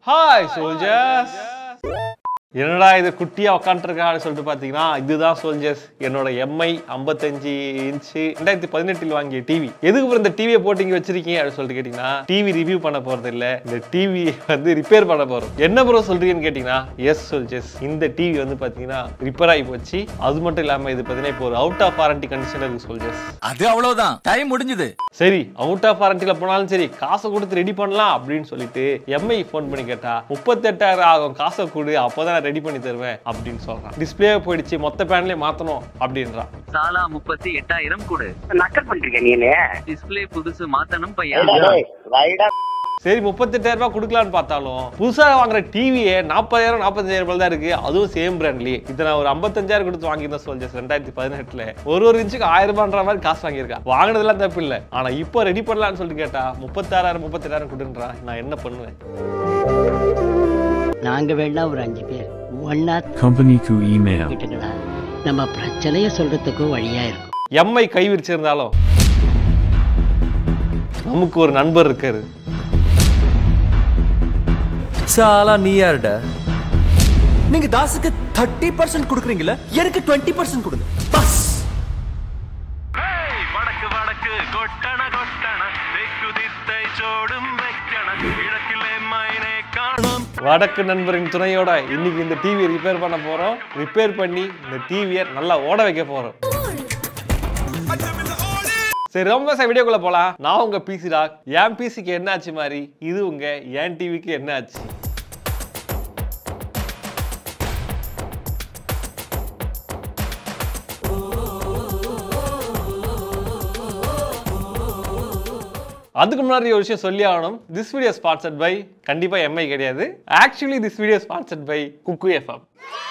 Hi soldiers என்னடா இது குட்டியா உட்காந்துருக்கான்னு சொல்லிட்டு பாத்தீங்கன்னா இதுதான் சோல்ஜர்ஸ் என்னோட எம்ஐ 55 இன்ச்சு ரெண்டாயிரத்தி பதினெட்டில் வாங்கிய டிவி எதுக்கு அப்புறம் இந்த டிவியை போட்டு இங்க வச்சிருக்கீங்க அப்படின்னு சொல்லிட்டு கேட்டீங்கன்னா டிவி ரிவ்யூ பண்ண போறது இல்ல இந்த டிவி வந்து ரிப்பேர் பண்ண போறோம் என்ன ப்ரோ சொல்றீங்கன்னு கேட்டீங்கன்னா எஸ் சோல்ஜர்ஸ் இந்த டிவி வந்து பாத்தீங்கன்னா ரிப்பேர் ஆகி போச்சு அது மட்டும் இல்லாம இது பாத்தீங்கன்னா இப்போ ஒரு அவுட் ஆஃப் வாரண்டி கண்டிஷன் இருக்கு சோல்ஜர்ஸ் அது அவ்வளவுதான் டைம் முடிஞ்சது சரி அவுட் ஆஃப் வாரண்டில போனாலும் சரி காசை கொடுத்து ரெடி பண்ணலாம் அப்படின்னு சொல்லிட்டு எம்ஐ ஃபோன் பண்ணி கேட்டா முப்பத்தெட்டாயிரம் ஆகும் காசை கொடு அப்பதான் நான் ரெடி பண்ணி தருவேன் அப்படின்னு சொல்றான் டிஸ்பிளே போயிடுச்சு மொத்த பேனலே மாத்தணும் அப்படின்றான் சாலா முப்பத்தி எட்டாயிரம் கொடு நக்கல் பண்றீங்க நீனு டிஸ்ப்ளே புதுசு மாத்தணும் பையா சரி முப்பத்தெட்டாயிரம் ரூபாய் கொடுக்கலான்னு பார்த்தாலும் புதுசா வாங்குற டிவியே நாற்பதாயிரம் நாற்பத்தஞ்சாயிரம் ரூபாய் தான் இருக்கு அதுவும் சேம் பிராண்ட்லயே இதை நான் ஒரு ஐம்பத்தஞ்சாயிரம் கொடுத்து வாங்கியிருந்தேன் சொல்லிச்சு ரெண்டாயிரத்தி பதினெட்டுல ஒரு ஒரு இன்ச்சுக்கு ஆயிரம் ரூபான்ற மாதிரி காசு வாங்கியிருக்கா வாங்கினதெல்லாம் தப்பு இல்லை ஆனா இப்போ ரெடி பண்ணலாம்னு சொல்லிட்டு கேட்டா முப்பத்தாறாயிரம் முப்பத்தெட்டாயிரம் கொடுன்றான் நான் என்ன பண்ணுவேன் நாங்க வேணா ஒரு அஞ்சு பேர் ஒன்னா Company-க்கு email. கிட்டுங்களா நம்ம பிரச்சனைய சொல்றதுக்கும் வழியா இருக்கும் எம்ஐ கை விரிச்சிருந்தாலும் நமக்கு ஒரு நண்பர் இருக்காரு சாலா நீ யாருடா நீங்க தாஸுக்கு தேர்ட்டி பர்சன்ட் கொடுக்குறீங்களா எனக்கு டுவெண்ட்டி பர்சன்ட் கொடுங்க பஸ் വടക്ക് വടക്ക് കൊട്ടണ കൊട്ടണ തെക്കുതിത്തൈ ചോടും വെക്കണ കിഴക്കിലെ മൈനെ കാണാം வடக்கு நண்பரின் துணையோட இன்னைக்கு இந்த டிவியை ரிப்பேர் பண்ண போறோம் ரிப்பேர் பண்ணி இந்த டிவியை நல்லா ஓட வைக்க போறோம் சரி ரொம்ப வீடியோக்குள்ள போலாம் நான் உங்க பிசி டாக் என் பிசிக்கு என்ன ஆச்சு மாதிரி இது உங்க என் டிவிக்கு என்ன ஆச்சு அதுக்கு முன்னாடி ஒரு விஷயம் சொல்லி ஆகணும் திஸ் வீடியோ ஸ்பான்சர்ட் பை கண்டிப்பா எம்ஐ கிடையாது actually this video sponsored by Kuku FM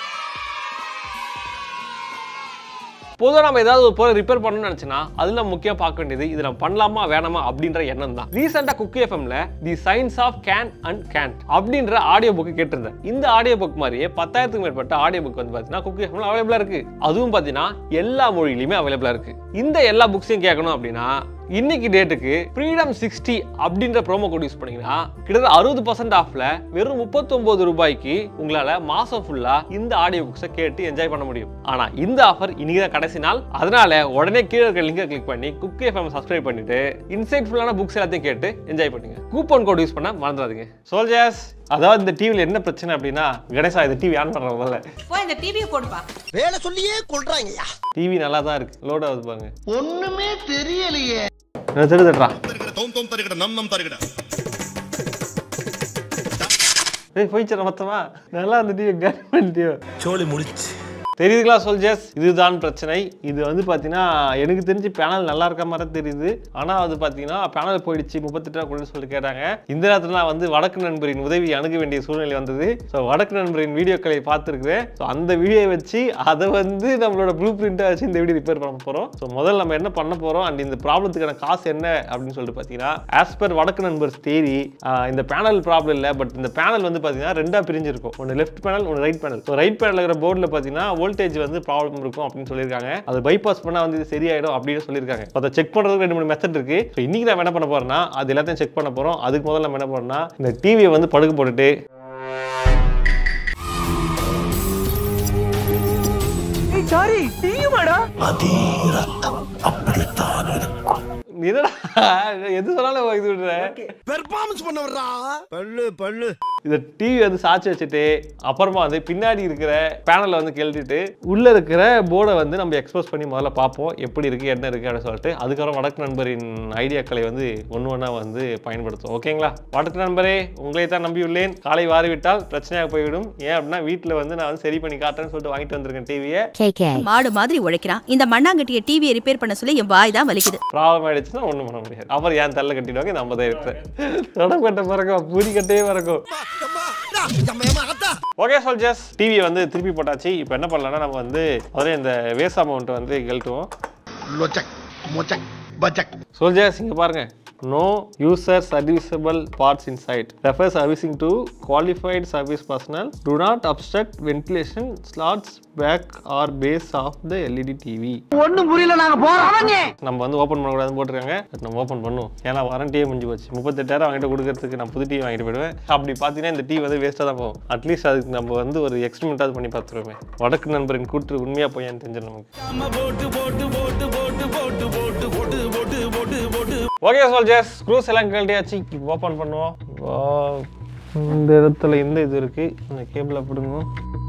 பொதுவாக நம்ம ஏதாவது ஒரு பொருள் ரிப்பேர் பண்ணணும்னு நினச்சினா அதில் முக்கியம் பார்க்க வேண்டியது இது நம்ம பண்ணலாமா வேணாமா அப்படின்ற எண்ணம் தான் ரீசெண்டாக குக்கி எஃப்எம்ல the science of can and can't அப்படின்ற ஆடியோ புக் கேட்டிருந்தேன் இந்த ஆடியோ புக் மாதிரியே பத்தாயிரத்துக்கு மேற்பட்ட ஆடியோ புக் வந்து பார்த்தீங்கன்னா குக்கி எஃப்எம்ல அவைலபிளாக இருக்கு அதுவும் பார்த்தீங்கன்னா எல்லா மொழியிலுமே அவைலபிளாக இருக்கு இந்த எல்லா புக்ஸையும் கேட்கணும் அப்படின்னா இன்னைக்கு டேட்டுக்கு ஃப்ரீடம் சிக்ஸ்டி அப்படின்ற ப்ரோமோ கோட் யூஸ் பண்ணீங்கன்னா கிட்டத்தட்ட அறுபது பர்சன்ட் ஆஃப்ல வெறும் முப்பத்தொன்பது ரூபாய்க்கு உங்களால மாசம் ஃபுல்லா இந்த ஆடியோ புக்ஸை கேட்டு என்ஜாய் பண்ண முடியும் ஆனா இந்த ஆஃபர் இன்னைக்கு தான் கடைசி நாள் அதனால உடனே கீழே இருக்க லிங்கை கிளிக் பண்ணி குக் எஃப்எம் சப்ஸ்கிரைப் பண்ணிட்டு இன்சைட் ஃபுல்லான புக்ஸ் எல்லாத்தையும் கேட்டு என்ஜாய் பண்ணுங்க கூப்பன் கோட் யூஸ் பண்ண மறந்துடாதீங்க சோல்ஜர்ஸ் அதாவது இந்த டிவியில் என்ன பிரச்சனை அப்படின்னா கணேசா இந்த டிவி ஆன் பண்ற முதல்ல போய் இந்த டிவியை போடுப்பா வேலை சொல்லியே கொள்றாங்கய்யா டிவி நல்லா தான் இருக்கு லோட் ஆகுது பாருங்க ஒண்ணுமே தெரியலையே திரு தட்டுறா തോം തോം തരികട നം നം തരികട ஏய் போயிச்சு மொத்தமா நல்லா அந்த டிவி கேன் பண்ணிட்டியோ சோலி முடிச்சு தெரியுதுங்களா சோல்ஜர்ஸ் இதுதான் பிரச்சனை இது வந்து பார்த்தீங்கன்னா எனக்கு தெரிஞ்சு பேனல் நல்லா இருக்க மாதிரி தெரியுது ஆனால் அது பார்த்தீங்கன்னா பேனல் போயிடுச்சு முப்பத்தெட்டு ரூபா கொடுன்னு சொல்லி கேட்டாங்க இந்த நேரத்தில் நான் வந்து வடக்கு நண்பரின் உதவி அணுக வேண்டிய சூழ்நிலை வந்தது ஸோ வடக்கு நண்பரின் வீடியோக்களை பார்த்துருக்குறேன் ஸோ அந்த வீடியோவை வச்சு அதை வந்து நம்மளோட ப்ளூ பிரிண்ட்டை வச்சு இந்த வீடியோ ரிப்பேர் பண்ண போகிறோம் ஸோ முதல்ல நம்ம என்ன பண்ண போகிறோம் அண்ட் இந்த ப்ராப்ளத்துக்கான காசு என்ன அப்படின்னு சொல்லிட்டு பார்த்தீங்கன்னா ஆஸ் பர் வடக்கு நண்பர்ஸ் தேரி இந்த பேனல் ப்ராப்ளம் இல்லை பட் இந்த பேனல் வந்து பார்த்தீங்கன்னா ரெண்டாக பிரிஞ்சிருக்கும் ஒன்று லெஃப்ட் பேனல் ஒன்று right panel so right panel இருக்கிற போர்டில் பார்த்தீங்கன்னா வோல்டேஜ் வந்து ப்ராப்ளம் இருக்கும் அப்படின்னு சொல்லியிருக்காங்க அது பைபாஸ் பண்ணால் வந்து இது சரியாயிடும் அப்படின்னு சொல்லியிருக்காங்க So, அதை செக் பண்ணுறதுக்கு ரெண்டு மூணு மெத்தட் இருக்கு ஸோ இன்னைக்கு நம்ம என்ன பண்ண போறோம்னா அது எல்லாத்தையும் செக் பண்ண போகிறோம் அதுக்கு முதல்ல நம்ம என்ன பண்ணோம்னா இந்த டிவியை வந்து படுக்க போட்டுட்டு சாரி டீமாடா நீ என்னடா எது சொன்னாலும் இது விடுற பெர்ஃபார்மன்ஸ் பண்ண வர்றா பல்லு பல்லு இதை டிவி வந்து சாட்சி வச்சுட்டு அப்புறமா வந்து பின்னாடி இருக்கிற பேனலை வந்து கழட்டிட்டு உள்ள இருக்கிற போர்டை வந்து நம்ம எக்ஸ்போஸ் பண்ணி முதல்ல பார்ப்போம் எப்படி இருக்கு என்ன இருக்கு அப்படின்னு சொல்லிட்டு அதுக்கப்புறம் வடக்கு நண்பரின் ஐடியாக்களை வந்து ஒன்று ஒன்றா வந்து பயன்படுத்தும் ஓகேங்களா வடக்கு நண்பரே உங்களை தான் நம்பியுள்ளேன் காலை வாரிவிட்டால் பிரச்சனையாக போய்விடும் ஏன் அப்படின்னா வீட்டில் வந்து நான் வந்து சரி பண்ணி காட்டுறேன்னு சொல்லிட்டு வாங்கிட்டு வந்திருக்கேன் டிவியை மாடு மாதிரி உழைக்கிறான் இந்த மண்ணாங்கட்டிய டிவியை ரிப்பேர் பண்ண சொல்லி என் வாய் தான் வலிக்குது ப்ராப்ளம் ஆயிடுச்சுன்னா ஒன்றும் பண்ண முடியாது அப்புறம் ஏன் தள்ள கட்டிடுவாங்க இந்த ஐம்பதாயிரம் தொடப்பட்ட பிறக்கும் பூரி கட்டே பிறக்கும் ஓகே சோல்ஜர்ஸ் டிவி வந்து திருப்பி போட்டாச்சு இப்போ என்ன பண்ணலாம்னா நம்ம வந்து முதல்ல இந்த வேஸ் அமௌண்ட் வந்து கழட்டுவோம் லொச்சக் மொச்சக் பச்சக் சோல்ஜர்ஸ் இங்க பாருங்க no user serviceable parts inside refer servicing to qualified service personnel do not obstruct ventilation slots back or base of the LED TV ஒண்ணும் புரியல நாங்க போறோம் நம்ம வந்து ஓப்பன் பண்ணக்கூடாதுன்னு போட்டிருக்காங்க But நம்ம ஓப்பன் பண்ணுவோம் ஏன்னா வாரண்டியே முடிஞ்சு போச்சு முப்பத்தெட்டாயிரம் வாங்கிட்டு கொடுக்கறதுக்கு நான் புது டிவி வாங்கிட்டு போயிடுவேன் அப்படி பார்த்தீங்கன்னா இந்த டிவி வந்து வேஸ்ட்டாக தான் போகும் அட்லீஸ்ட் அதுக்கு நம்ம வந்து ஒரு எக்ஸ்பெரிமெண்ட்டாவது பண்ணி பார்த்துருவோமே வடக்கு நண்பரின் கூற்று உண்மையாக போயான்னு தெரிஞ்சிடும் நமக்கு ஓகே சோல்ஜர்ஸ் ஸ்க்ரூஸ் எல்லாம் கழட்டியாச்சு இப்போ ஓப்பன் பண்ணுவோம் வா, இந்த இடத்துல இந்த இது இருக்கு இந்த கேபிளை பிடுங்க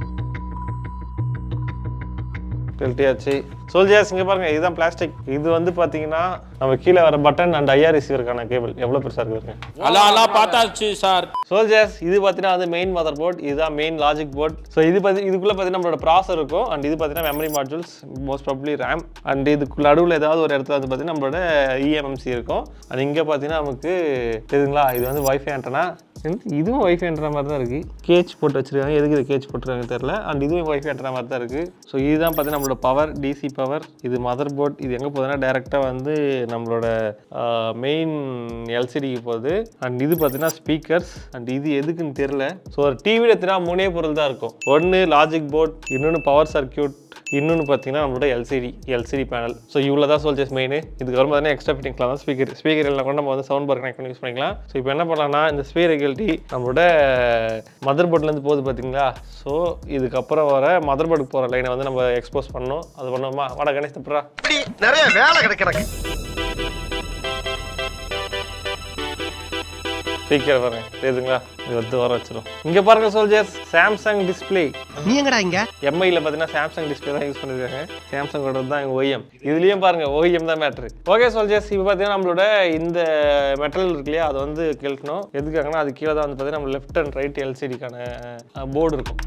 கழட்டியாச்சு சோல்ஜர்ஸ் இங்க பாருங்க இதுதான் பிளாஸ்டிக் இது வந்து பாத்தீங்கன்னா நம்ம கீழே வர பட்டன் அண்ட் ஐஆர் ரிசீவருக்கான கேபிள் எவ்வளவு பெருசா இருக்கு பாருங்க அலா அலா பார்த்தாச்சு சார் சோல்ஜர்ஸ் இது பார்த்தீங்கன்னா வந்து மெயின் மதர் போர்ட் இதுதான் மெயின் லாஜிக் போர்ட் ஸோ இது பார்த்தி இதுக்குள்ள பார்த்தீங்கன்னா நம்மளோட ப்ராசர் இருக்கும் அண்ட் இது பார்த்தீங்கன்னா memory modules most probably RAM and இதுக்கு நடுவில் ஏதாவது ஒரு இடத்துல வந்து பார்த்தீங்கன்னா நம்மளோட இஎம்எம்சி இருக்கும் அண்ட் இங்கே பார்த்தீங்கன்னா நமக்கு தெரியுதுங்களா இது வந்து வைஃபை ஆண்டனா இதுவும் வைஃபை ஆண்டனா மாதிரி தான் இருக்குது கேச் போட்டு வச்சிருக்காங்க எதுக்கு இது கேச் போட்டுருக்காங்க தெரியல அண்ட் இதுவும் வைஃபை ஆண்டனா மாதிரி தான் இருக்குது ஸோ இதுதான் பார்த்தீங்கன்னா நம்மளோட பவர் டிசி பவர் இது மதர் போர்ட் இது எங்கே போகுதுன்னா டேரெக்டாக வந்து நம்மளோட மெயின் எல்சிடிக்கு போகுது அண்ட் இது பார்த்தீங்கன்னா ஸ்பீக்கர்ஸ் அண்ட் இது எதுக்குன்னு தெரியல ஸோ ஒரு டிவியில் எடுத்துனா மூணே பொருள் தான் இருக்கும் ஒன்று லாஜிக் போர்ட் இன்னொன்று பவர் சர்க்கியூட் இன்னொன்று பார்த்தீங்கன்னா நம்மளோட எல்சிடி எல்சிடி பேனல் ஸோ இவ்வளோ தான் சொல்ஜஸ் மெயின் இதுக்கப்புறம் பார்த்தீங்கன்னா எக்ஸ்ட்ரா ஃபிட்டிங்ஸ்லாம் தான் ஸ்பீக்கர் ஸ்பீக்கர் எல்லாம் கூட நம்ம வந்து சவுண்ட் பார் கனெக்ட் பண்ணி யூஸ் பண்ணிக்கலாம் ஸோ இப்போ என்ன பண்ணலாம்னா இந்த ஸ்பீக்கர் கழட்டி நம்மளோட மதர் போர்ட்லேருந்து போகுது பார்த்தீங்களா ஸோ இதுக்கப்புறம் வர மதர் போர்டுக்கு போகிற லைனை வந்து நம்ம எக்ஸ்போஸ் பண்ணணும் அது பண்ணுவோமா வாடா கணேஷ் தப்புறா இப்படி நிறைய வேலை கிடைக்கிறாங்க ஸ்பீக்கர் பாருங்க தெரியுதுங்களா இது வந்து வர வச்சிரும் இங்கே பாருங்க சோல்ஜர்ஸ் சாம்சங் டிஸ்ப்ளே நீ எங்கடா இங்க எம்ஐயில் பார்த்தீங்கன்னா சாம்சங் டிஸ்பிளே தான் யூஸ் பண்ணிருக்காங்க சாம்சங்கோட தான் எங்கள் OEM இதுலேயும் பாருங்க ஓஎம் தான் மேட்ரு ஓகே சோல்ஜர்ஸ் இப்போ பார்த்தீங்கன்னா நம்மளோட இந்த மெட்டல் இருக்கு இல்லையா அது வந்து கேட்கணும் எதுக்காகனா அது கீழே தான் வந்து பார்த்தீங்கன்னா நம்ம லெஃப்ட் அண்ட் ரைட் எல்சிடிக்கான போர்டு இருக்கும்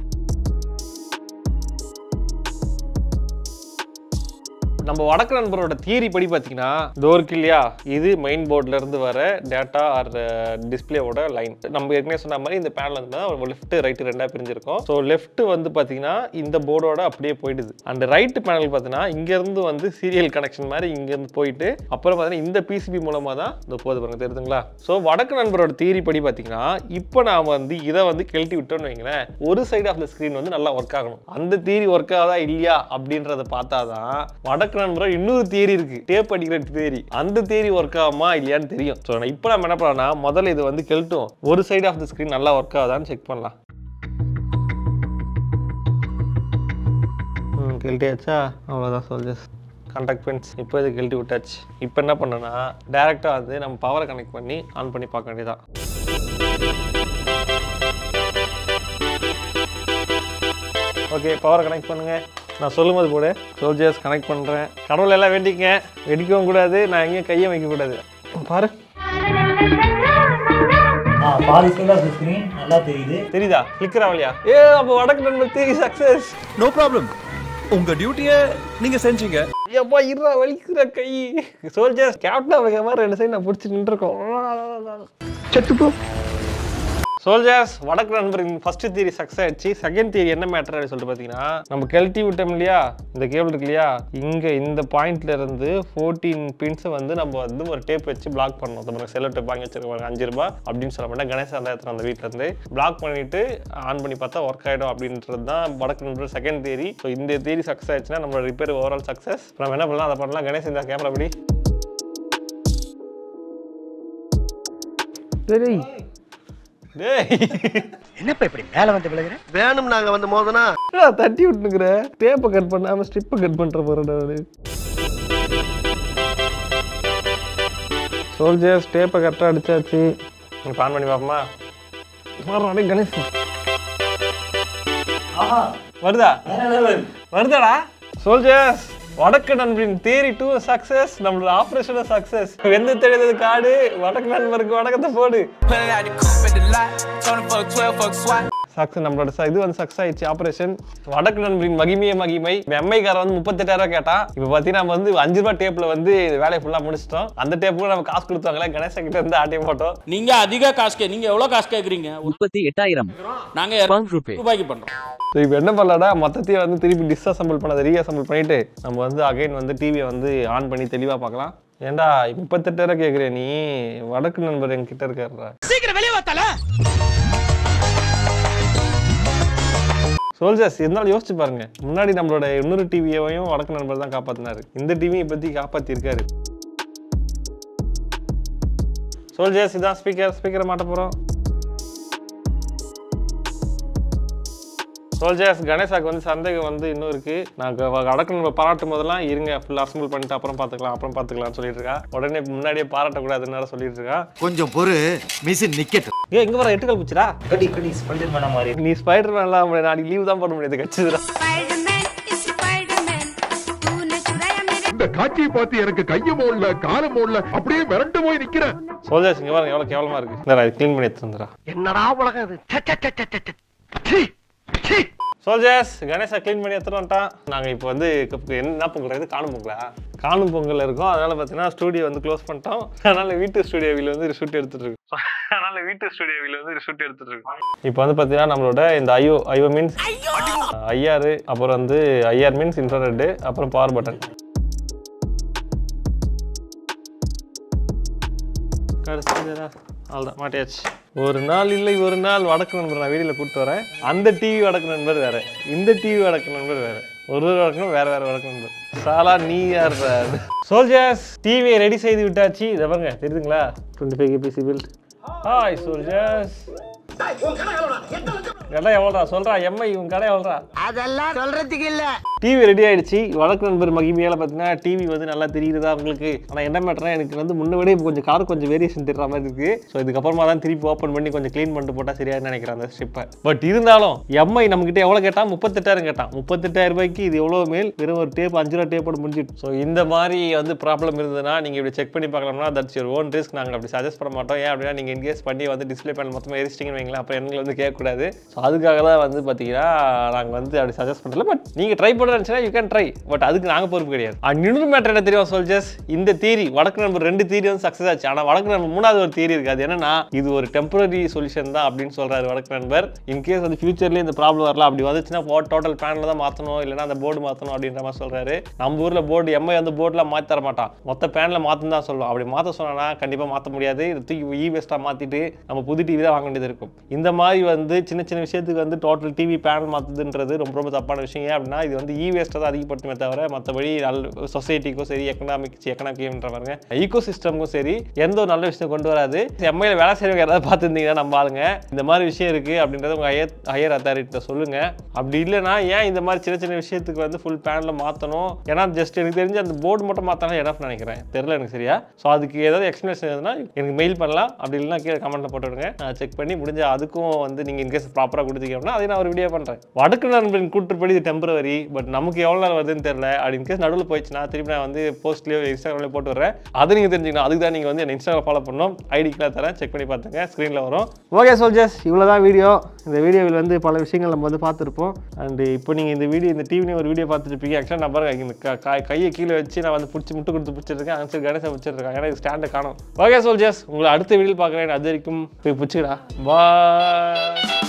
நம்ம வடக்கு நண்பரோட தியரி படி பார்த்தீங்கன்னா இதோ இருக்கு இல்லையா இது மெயின் போர்ட்ல இருந்து வர டேட்டா ஆர் டிஸ்பிளேவோட லைன் நம்ம ஏற்கனவே சொன்ன மாதிரி இந்த பேனல் வந்து லெஃப்ட் ரைட் ரெண்டா பிரிஞ்சிருக்கும் ஸோ லெஃப்ட் வந்து பார்த்தீங்கன்னா இந்த போர்டோட அப்படியே போயிடுது அண்ட் ரைட் பேனல் பார்த்தீங்கன்னா இங்க இருந்து வந்து சீரியல் கனெக்ஷன் மாதிரி இங்க இருந்து போயிட்டு அப்புறம் பார்த்தீங்கன்னா இந்த பிசிபி மூலமா தான் இந்த போகுது பாருங்க தெரியுதுங்களா ஸோ வடக்கு நண்பரோட தியரி படி பார்த்தீங்கன்னா இப்போ நாம வந்து இதை வந்து கழட்டி விட்டோம்னு வைங்களேன் ஒரு சைடு ஆஃப் த ஸ்க்ரீன் வந்து நல்லா ஒர்க் ஆகணும் அந்த தியரி ஒர்க் ஆகுதா இல்லையா அப்படின்றத பார்த்தா தான் வடக்கு நண்பரோட இன்னொரு தியரி இருக்கு டேப் அடிக்கிற தியரி அந்த தியரி ஒர்க் ஆகுமா இல்லையான்னு தெரியும் ஸோ நான் இப்போ நம்ம என்ன பண்ணலாம்னா முதல்ல இது வந்து கெல்ட்டும் ஒரு சைடு ஆஃப் த ஸ்க்ரீன் நல்லா ஒர்க் ஆகுதான்னு செக் பண்ணலாம் ம் கெல்ட்டியாச்சா அவ்வளோதான் சொல்ஜஸ் கான்டாக்ட் பென்ஸ் இப்போ இது கெல்ட்டி விட்டாச்சு இப்போ என்ன பண்ணனா டேரெக்டாக வந்து நம்ம பவரை கனெக்ட் பண்ணி ஆன் பண்ணி பார்க்க வேண்டியதான் ஓகே பவரை கனெக்ட் பண்ணுங்க நான் சொல்லும்போது போடு சோல்ஜர்ஸ் கனெக்ட் பண்ணுறேன் கடவுள் எல்லாம் வேண்டிக்கங்க வெடிக்கவும் கூடாது நான் எங்கேயும் கையை வைக்கக்கூடாது பாரு பாதி சைடு ஆஃப் ஸ்க்ரீன் நல்லா தெரியுது தெரியுதா கிளிக்கர் ஆகலையா ஏ அப்போ வடக்கு நண்பர் தேரி சக்ஸஸ் நோ ப்ராப்ளம் உங்க டியூட்டியை நீங்க செஞ்சீங்க எப்பா இருடா வலிக்கிற கை சோல்ஜர்ஸ் கேப்டன் வைக்க மாதிரி ரெண்டு சைடு நான் பிடிச்சி நின்றுருக்கோம் செத்துப்போ சோல்ஜர்ஸ் வடக்கு நண்பரின் ஃபர்ஸ்ட் தியரி சக்ஸஸ் ஆயிடுச்சு செகண்ட் தியரி என்ன மேட்டர் அப்படின்னு சொல்லிட்டு பார்த்தீங்கன்னா நம்ம கெல்ட்டி விட்டோம் இல்லையா இந்த கேபிள் இருக்கு இல்லையா இங்கே இந்த பாயிண்ட்ல இருந்து ஃபோர்டீன் பின்ஸை வந்து நம்ம வந்து ஒரு டேப் வச்சு பிளாக் பண்ணணும் நம்ம செல்லோ டேப் வாங்கி வச்சிருக்கோம் அஞ்சு ரூபாய் அப்படின்னு சொல்ல மாட்டேன் கணேச அந்த இடத்துல அந்த வீட்ல இருந்து பிளாக் பண்ணிட்டு ஆன் பண்ணி பார்த்தா ஒர்க் ஆகிடும் அப்படின்றது தான் வடக்கு நண்பர் செகண்ட் தியரி ஸோ இந்த தியரி சக்ஸஸ் ஆயிடுச்சுன்னா நம்மளோட ரிப்பேர் ஓவரால் சக்ஸஸ் நம்ம என்ன பண்ணலாம் அதை பண்ணலாம் கணேஷ் இந்த கேமரா படி சரி டேய் என்னப்பா இப்படி மேல வந்து விழுகிற வேணும் நாங்க வந்து மோதனா என்னடா தட்டி விட்டுனுக்குற டேப்பை கட் பண்ணாம ஸ்ட்ரிப்பை கட் பண்ற போறடா அவரு சோல்ஜர்ஸ் டேப்பை கரெக்டாக அடிச்சாச்சு நீ பான் பண்ணி பார்ப்போமா மாறும் கணேஷ் வருதா வருதாடா சோல்ஜர்ஸ் வடக்கு நண்பரின் தேரி டூ சக்சஸ் நம்மளோட ஆபரேஷன் சக்சஸ் வெந்து தெரியாதது காடு வடக்கு நண்பருக்கு வடக்கத்தை போடு சக்சஸ் நம்மளோட ச- இது வந்து சக்சஸ் ஆயிடுச்சு ஆபரேஷன் வடக்கு நண்பரின் மகிமையே மகிமை எம்ஐக்கார வந்து முப்பத்தெட்டாயிரம் கேட்டான் இப்போ பார்த்தீங்கன்னா நம்ம வந்து அஞ்சு ரூபாய் டேப்ல வந்து வேலையை ஃபுல்லாக முடிச்சிட்டோம் அந்த டேப்புக்கு நம்ம காசு கொடுத்தாங்களே கணேசன் கிட்ட இருந்து ஆட்டிய போட்டோம் நீங்க அதிக காசு கே நீங்க எவ்வளவு காசு கேக்குறீங்க முப்பத்தி எட்டாயிரம் நாங்க இருநூறு ரூபாய்க்கு பண்றோம் ஸோ இப்போ என்ன பண்ணலாம்டா மொத்தத்தையும் வந்து திருப்பி டிஸ்அசம்பிள் பண்ணதை ரீஅசம்பிள் பண்ணிட்டு நம்ம வந்து அகைன் வந்து டிவியை வந்து ஆன் பண்ணி தெளிவாக பார்க்கலாம் ஏன்டா முப்பத்தெட்டாயிரம் கேட்குற நீ வடக்கு நண்பர் என்கிட்ட இருக்காருடா சீக்கிரம் வெளியே வாத்தால சோல்ஜர்ஸ் இருந்தாலும் யோசிச்சு பாருங்க முன்னாடி நம்மளோட இன்னொரு டிவியையும் வடக்கு நண்பர் தான் காப்பாத்தினாரு இந்த டிவியை பத்தி காப்பாத்திருக்காரு சோல்ஜர்ஸ் இதான் ஸ்பீக்கர் ஸ்பீக்கரை மாட்ட போறோம் சோல்ஜர்ஸ் கணேசாக்கு வந்து சந்தேகம் வந்து இன்னும் இருக்கு நான் க- வடக்கு நண்பர் பாராட்டும் போதெல்லாம் இருங்க ஃபுல் அசம்பிள் பண்ணிட்டு அப்புறம் பார்த்துக்கலாம் அப்புறம் பார்த்துக்கலாம்னு சொல்லிட்டு இருக்கா உடனே முன்னாடியே பாராட்டக்கூடாதுன்னு சொல்லிட்டு இருக்கா கொஞ்சம் பொறு மிஷின் நிக்கட்டும் ஏ இங்க வர எட்டுக்கல் பூச்சிடா கடி கடி ஸ்பைடர் மேன மாதிரி நீ ஸ்பைடர் மேன்லாம் நாளைக்கு லீவ் தான் போட முடியாது கச்சிதுடா இந்த காட்சியை பார்த்து எனக்கு கையும் ஓடல காலம் ஓடல அப்படியே மிரண்டு போய் நிக்கிறேன் சோல்ஜர்ஸ் இங்க பாருங்க எவ்வளவு கேவலமா இருக்கு இந்த க்ளீன் பண்ணி எடுத்து வந்துடா என்னடா உலகம் இது ச்சே, ச்சே, ச்சே, ச்சே, ச்சே, ச்சே. சீ, சீ. சோல்ஜர்ஸ் கணேசா க்ளீன் பண்ணி எடுத்துட்டு வந்துட்டான் நாங்க இப்போ வந்து க- என்ன பொங்கல் இது காணும் பொங்கலா காணும் பொங்கல் இருக்கும் அதனால பார்த்தீங்கன்னா ஸ்டூடியோ வந்து க்ளோஸ் பண்ணிட்டோம் அதனால வீட்டு ஸ்டூடியோவில் வந்து ஷூட் எடுத்துட்டு இருக்கோம் அதனால வீட்டு ஸ்டூடியோவில் வந்து ஷூட் எடுத்துட்டு இருக்கோம் இப்போ வந்து பார்த்தீங்கன்னா நம்மளோட இந்த ஐயோ ஐயோ மீன்ஸ் ஐஆர் அப்புறம் வந்து ஐஆர் மீன்ஸ் இன்ஃப்ராரெட் அப்புறம் பவர் பட்டன் கடைசியா அவ்வளோதான் மாட்டியாச்சு ஒரு நாள் இல்லை ஒரு நாள் வடக்கு நண்பர் நான் வீடியோவில் கூப்பிட்டு வரேன் அந்த டிவி வடக்கு நண்பர் வேற இந்த டிவி வடக்கு நண்பர் வேற ஒரு ஒரு வடக்கு வேற வேற வடக்கு நண்பர் சாலா நீ யார் சோல்ஜர்ஸ் டிவியை ரெடி செய்து விட்டாச்சு இதை பாருங்க தெரியுதுங்களா டுவெண்ட்டி ஃபைவ் கேபிசி பில்ட் ஹாய் சோல்ஜர்ஸ் கடை எவ்வளோடா சொல்றா எம்ஐ உன் கடை எவ்வளோடா அதெல்லாம் சொல்றதுக்கு இல்ல டிவி ரெடி ஆயிடுச்சு வடக்கு நண்பர் மகிமையால பார்த்தீங்கன்னா டிவி வந்து நல்லா தெரியுதா உங்களுக்கு ஆனால் என்ன மேட்டர்னா எனக்கு வந்து முன்ன விட இப்போ கொஞ்சம் கலர் கொஞ்சம் வேரியேஷன் தெரியுற மாதிரி இருக்கு ஸோ இதுக்கப்புறமா தான் திருப்பி ஓப்பன் பண்ணி கொஞ்சம் க்ளீன் பண்ணிட்டு போட்டால் சரியான்னு நினைக்கிறேன் அந்த ஸ்ட்ரிப்பை பட் இருந்தாலும் எம்ஐ நம்மகிட்ட எவ்வளோ கேட்டான் முப்பத்தெட்டாயிரம் கேட்டான் முப்பத்தெட்டாயிரம் ரூபாய்க்கு இது எவ்வளோ மேல் வெறும் ஒரு டேப் அஞ்சு ரூபா டேப்போட முடிஞ்சிட்டு ஸோ இந்த மாதிரி வந்து ப்ராப்ளம் இருந்ததுன்னா நீங்கள் இப்படி செக் பண்ணி பார்க்கலாம்னா தட்ஸ் யுவர் ஓன் ரிஸ்க் நாங்கள் அப்படி சஜஸ்ட் பண்ண மாட்டோம் ஏன் அப்படின்னா நீங்கள் இன்கேஸ் பண்ணி வந்து டிஸ்ப்ளே பேனல் மொத்தமாக எரிச்சிட்டிங்கன்னு வைங்களேன் அப்புறம் எங்களை வந்து கேட்கக்கூடாது ஸோ அதுக்காக தான் வந்து பார்த்தீங்கன்னா நாங்கள் வந்து அப்படி சஜஸ்ட் பண்ணல பட் நீங்கள் ட்ரை பண்ண நினச்சினா யூ கேன் ட்ரை பட் அதுக்கு நாங்கள் பொறுப்பு கிடையாது அண்ட் இன்னொரு மேட்டர் என்ன தெரியும் சோல்ஜர்ஸ் இந்த தீரி வடக்கு நண்பர் ரெண்டு தீரி வந்து சக்ஸஸ் ஆச்சு ஆனால் வடக்கு நண்பர் மூணாவது ஒரு தீரி இருக்கு அது என்னன்னா இது ஒரு டெம்பரரி சொல்யூஷன் தான் அப்படின்னு சொல்றாரு வடக்கு நண்பர் இன்கேஸ் வந்து ஃபியூச்சர்லேயே இந்த ப்ராப்ளம் வரலாம் அப்படி வந்துச்சுன்னா டோட்டல் பேனல் தான் மாற்றணும் இல்லைன்னா அந்த போர்டு மாற்றணும் அப்படின்ற மாதிரி சொல்றாரு நம்ம ஊரில் போர்டு எம்ஐ வந்து போர்டில் மாற்றி தர மாட்டான் மொத்த பேனில் மாற்றணும் தான் சொல்லுவோம் அப்படி மாற்ற சொன்னா கண்டிப்பாக மாற்ற முடியாது இதை தூக்கி இ வேஸ்ட்டாக மாற்றிட்டு நம்ம புது டிவி தான் வாங்க வேண்டியது இருக்கும் இந்த மாதிரி வந்து சின்ன சின்ன விஷயத்துக்கு வந்து டோட்டல் டிவி பேனல் மாற்றுதுன்றது ரொம்ப ரொம்ப தப்பான விஷயம் ஏன் அப்படின்னா இது வந்து இ வேஸ்ட்டை தான் அதிகப்படுத்துமே தவிர மற்றபடி நல்ல சொசைட்டிக்கும் சரி எக்கனாமிக் எக்கனாமிக்ன்ற பாருங்க ஈகோ சிஸ்டம்க்கும் சரி எந்த ஒரு நல்ல விஷயம் கொண்டு வராது எம்ஐயில் வேலை செய்யறவங்க யாராவது பார்த்துருந்தீங்கன்னா நம்ம ஆளுங்க இந்த மாதிரி விஷயம் இருக்குது அப்படின்றத உங்கள் ஹையர் ஹையர் அத்தாரிட்ட சொல்லுங்க அப்படி இல்லைன்னா ஏன் இந்த மாதிரி சின்ன சின்ன விஷயத்துக்கு வந்து ஃபுல் பேனில் மாற்றணும் ஏன்னா ஜஸ்ட் எனக்கு தெரிஞ்சு அந்த போர்டு மட்டும் மாற்றினா எனஃப் நினைக்கிறேன் தெரியல எனக்கு சரியா ஸோ அதுக்கு ஏதாவது எக்ஸ்பிளேஷன் எதுனா எனக்கு மெயில் பண்ணலாம் அப்படி இல்லைன்னா கீழே கமெண்ட்டில் போட்டு விடுங்க நான் செக் பண்ணி முடிஞ்ச அதுக்கும் வந்து நீங்கள் இன்கேஸ் ப்ராப்பராக கொடுத்தீங்கன்னா அதை நான் ஒரு வீடியோ பண்ணுறேன் வடக்கு நண்பரின் கூற்றுப்படி இது டெம்பரவரி பட் நமக்கு எவ்வளோ நாள் வருதுன்னு தெரியல அப்படி இன்கேஸ் நடுவில் போயிடுச்சுன்னா திருப்பி நான் வந்து போஸ்ட்லேயோ இன்ஸ்டாகிராம்லேயோ போட்டு வரேன் அதை நீங்கள் தெரிஞ்சுக்கணும் அதுக்கு தான் நீங்கள் வந்து என்ன இன்ஸ்டாகிராம் ஃபாலோ பண்ணணும் ஐடிக்கெலாம் தரேன் செக் பண்ணி பார்த்துங்க ஸ்க்ரீனில் வரும் ஓகே சோல்ஜர்ஸ் இவ்வளோ தான் வீடியோ இந்த வீடியோவில் வந்து பல விஷயங்கள் நம்ம வந்து பார்த்துருப்போம் அண்ட் இப்போ நீங்கள் இந்த வீடியோ இந்த டிவிலையும் ஒரு வீடியோ பார்த்துருப்பீங்க ஆக்சுவலாக நான் பாருங்க இந்த க- கை- கையை கீழே வச்சு நான் வந்து பிடிச்சி முட்டு கொடுத்து பிடிச்சிருக்கேன் அங்கே கணேசன் பிடிச்சிருக்கேன் ஏன்னா இது ஸ்டாண்டை காணும் ஓகே சோல்ஜர்ஸ் உங்களை அடுத்த வீடியோ பார்க்குறேன் அது வரைக்கும் போய் பிடிச்சிக்கடா பாய்